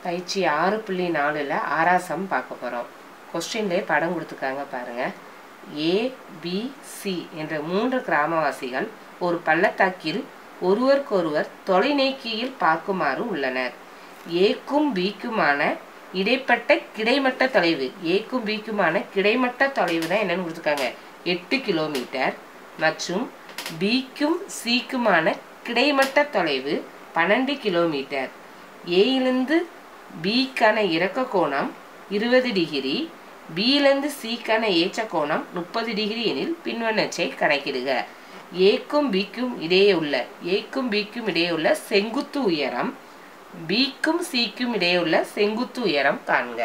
பயிற்சி ஆறு புள்ளி நாலில் ஆறாசம் பார்க்க போகிறோம் கொஸ்டின்லேயே படம் கொடுத்துருக்காங்க பாருங்கள் ஏ பி சி என்ற மூன்று கிராமவாசிகள் ஒரு பள்ளத்தாக்கில் ஒருவருக்கொருவர் தொலைநோக்கியில் பார்க்குமாறு உள்ளனர் ஏக்கும் பிக்குமான இடைப்பட்ட கிடைமட்ட தொலைவு ஏக்கும் பிக்குமான கிடைமட்ட தொலைவு தான் என்னன்னு கொடுத்துருக்காங்க எட்டு கிலோமீட்டர் மற்றும் பிக்கும் சிக்குமான கிடைமட்ட தொலைவு பன்னெண்டு கிலோமீட்டர் ஏயிலிருந்து பிக்கான இறக்க கோணம் இருபது டிகிரி பியிலிருந்து சிக்கான ஏற்ற கோணம் முப்பது டிகிரி எனில் பின்வண்ணச்சை கணக்கிடுக ஏக்கும் பிக்கும் இடையே உள்ள ஏக்கும் பிக்கும் இடையே உள்ள செங்குத்து உயரம் பிக்கும் சிக்கும் இடையே உள்ள செங்குத்து உயரம் காண்க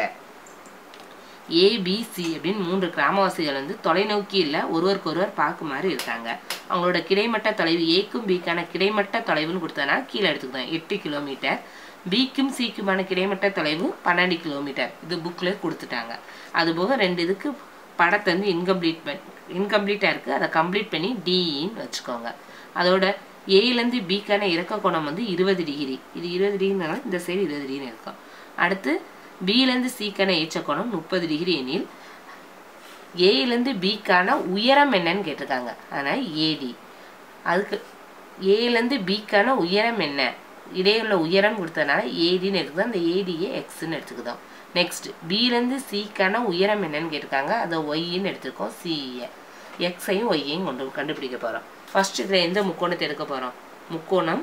ஏபிசி அப்படின்னு மூன்று கிராமவாசிகள் வந்து தொலைநோக்கியில் ஒருவருக்கொருவர் பார்க்குமாறு இருக்காங்க அவங்களோட கிடைமட்ட தொலைவு ஏக்கும் பிக்கான கிடைமட்ட தொலைவுன்னு கொடுத்தனா கீழே எடுத்துக்கிட்டோம் எட்டு கிலோமீட்டர் பிக்கும் சிக்குமான கிடைமட்ட தொலைவு பன்னெண்டு கிலோமீட்டர் இது புக்கில் கொடுத்துட்டாங்க அதுபோக ரெண்டு இதுக்கு படத்தை வந்து இன்கம்ப்ளீட் பண்ணி இன்கம்ப்ளீட்டாக இருக்குது அதை கம்ப்ளீட் பண்ணி டிஇன்னு வச்சுக்கோங்க அதோட ஏலேருந்து பிக்கான இறக்க கோணம் வந்து இருபது டிகிரி இது இருபது டிகிரினால இந்த சைடு இருபது டிகிரி இருக்கும் அடுத்து பியிலேருந்து சிக்கான ஏற்ற கோணம் முப்பது டிகிரி எனில் ஏயிலேருந்து பிக்கான உயரம் என்னன்னு கேட்டிருக்காங்க அதனால் ஏடி அதுக்கு ஏலேருந்து பிக்கான உயரம் என்ன இடையுள்ள உயரம் கொடுத்ததுனால ஏடின்னு எடுத்துக்கோ அந்த ஏடியை எக்ஸ்ன்னு எடுத்துக்கிட்டோம் நெக்ஸ்ட் பிலேருந்து சிக்கான உயரம் என்னன்னு கேட்டிருக்காங்க அதை ஒய்ன்னு எடுத்துருக்கோம் சிஏ எக்ஸையும் ஒய்யையும் கொண்டு கண்டுபிடிக்க போகிறோம் ஃபர்ஸ்ட் இதில் எந்த முக்கோணத்தை எடுக்க போகிறோம் முக்கோணம்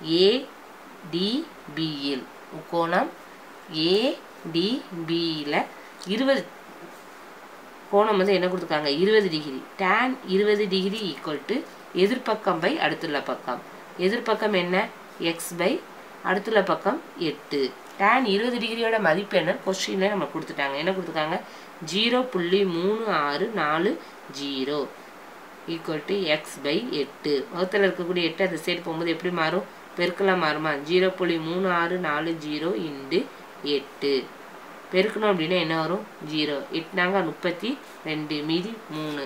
ஏடிபியில் முக்கோணம் ஏடிபியில் இருபது கோணம் வந்து என்ன கொடுத்துருக்காங்க இருபது டிகிரி டேன் இருபது டிகிரி ஈக்குவல் டு எதிர்பக்கம் பை அடுத்துள்ள பக்கம் எதிர்பக்கம் என்ன எக்ஸ் பை அடுத்துள்ள பக்கம் எட்டு டேன் இருபது டிகிரியோட மதிப்பு என்ன கொஸ்டின்ல நம்ம கொடுத்துட்டாங்க என்ன கொடுத்துருக்காங்க ஜீரோ புள்ளி மூணு ஆறு நாலு zero equal to x by எட்டு வகுத்தில் இருக்கக்கூடிய எட்டு அந்த சைடு போகும்போது எப்படி மாறும் பெருக்கலாம் மாறுமா ஜீரோ புள்ளி மூணு ஆறு நாலு ஜீரோ இன்டு எட்டு பெருக்கணும் அப்படின்னா என்ன வரும் ஜீரோ எட்டுனாங்க முப்பத்தி ரெண்டு மீதி மூணு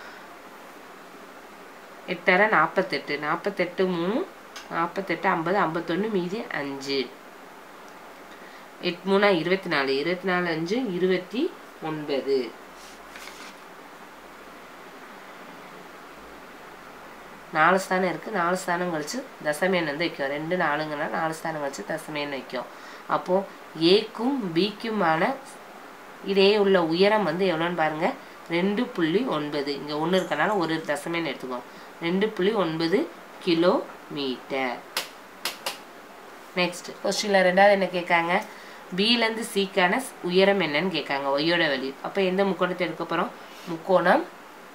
எட்டரை நாற்பத்தெட்டு நாற்பத்தெட்டு மூணு நாற்பத்தெட்டு ஐம்பது ஐம்பத்தொன்று மீதி அஞ்சு எட்டு மூணா இருபத்தி நாலு இருபத்தி நாலு அஞ்சு இருபத்தி ஒன்பது நாலு ஸ்தானம் இருக்குது நாலு ஸ்தானம் கழிச்சு தசமேன் வந்து வைக்கும் ரெண்டு நாலுங்கன்னா நாலு ஸ்தானம் கழிச்சு தசமேன் வைக்கும் அப்போது ஏக்கும் பிக்குமான இடையே உள்ள உயரம் வந்து எவ்வளோன்னு பாருங்கள் ரெண்டு புள்ளி ஒன்பது இங்கே ஒன்று இருக்கனால ஒரு தசமேன்னு எடுத்துக்கோம் ரெண்டு புள்ளி ஒன்பது கிலோ மீட்டர் நெக்ஸ்ட் கொஸ்டினில் ரெண்டாவது என்ன கேட்காங்க பிலேருந்து சிக்கான உயரம் என்னன்னு கேட்காங்க ஒய்யோட வேல்யூ அப்போ எந்த முக்கோணத்தை எடுக்க போகிறோம் முக்கோணம்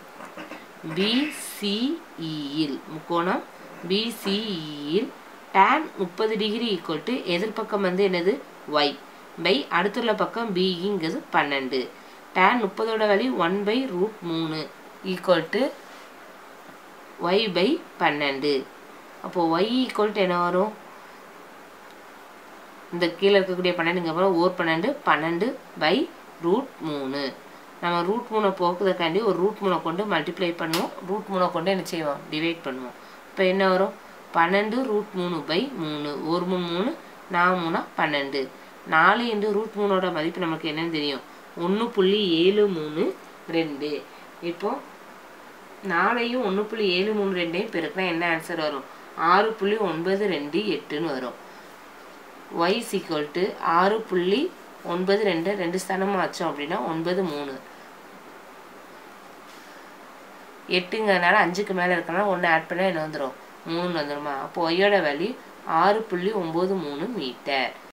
பிசிஇயில் முக்கோணம் பிசிஇயில் டேன் முப்பது டிகிரி ஈக்குவல் டு எதிர்பக்கம் வந்து என்னது ஒய் பை அடுத்துள்ள பக்கம் பிங்கிறது பன்னெண்டு டேன் முப்பதோட வேல்யூ ஒன் பை ரூட் மூணு ஈக்குவல் டு ஒய் பை பன்னெண்டு அப்போது ஒய் ஈக்குவல் டு என்ன வரும் இந்த கீழே இருக்கக்கூடிய பன்னெண்டுங்க அப்புறம் ஓர் பன்னெண்டு பன்னெண்டு பை ரூட் மூணு நம்ம ரூட் மூணை போக்குறதுக்காண்டி ஒரு ரூட் மூணை கொண்டு மல்டிப்ளை பண்ணுவோம் ரூட் மூணை கொண்டு என்ன செய்வோம் டிவைட் பண்ணுவோம் இப்போ என்ன வரும் பன்னெண்டு ரூட் மூணு பை மூணு ஒரு மூணு மூணு நாலு மூணா பன்னெண்டு நாலு இன்ட்டு ரூட் மூணோட மதிப்பு நமக்கு என்னன்னு தெரியும் ஒன்று புள்ளி ஏழு மூணு ரெண்டு இப்போ நாலையும் ஒன்று புள்ளி ஏழு மூணு ரெண்டையும் பெருக்கினா என்ன ஆன்சர் வரும் ஆறு புள்ளி ஒன்பது ரெண்டு எட்டுன்னு வரும் ஒய் சீக்வல் டு ஆறு புள்ளி ஒன்பது ரெண்டு ரெண்டு ஸ்தானமாக வச்சோம் அப்படின்னா ஒன்பது மூணு எட்டுங்கிறதுனால அஞ்சுக்கு மேலே இருக்கனால ஒன்று ஆட் பண்ணால் என்ன வந்துடும் மூணு வந்துடுமா அப்போ ஒய்யோட வேல்யூ ஆறு புள்ளி ஒம்பது மூணு மீட்டர்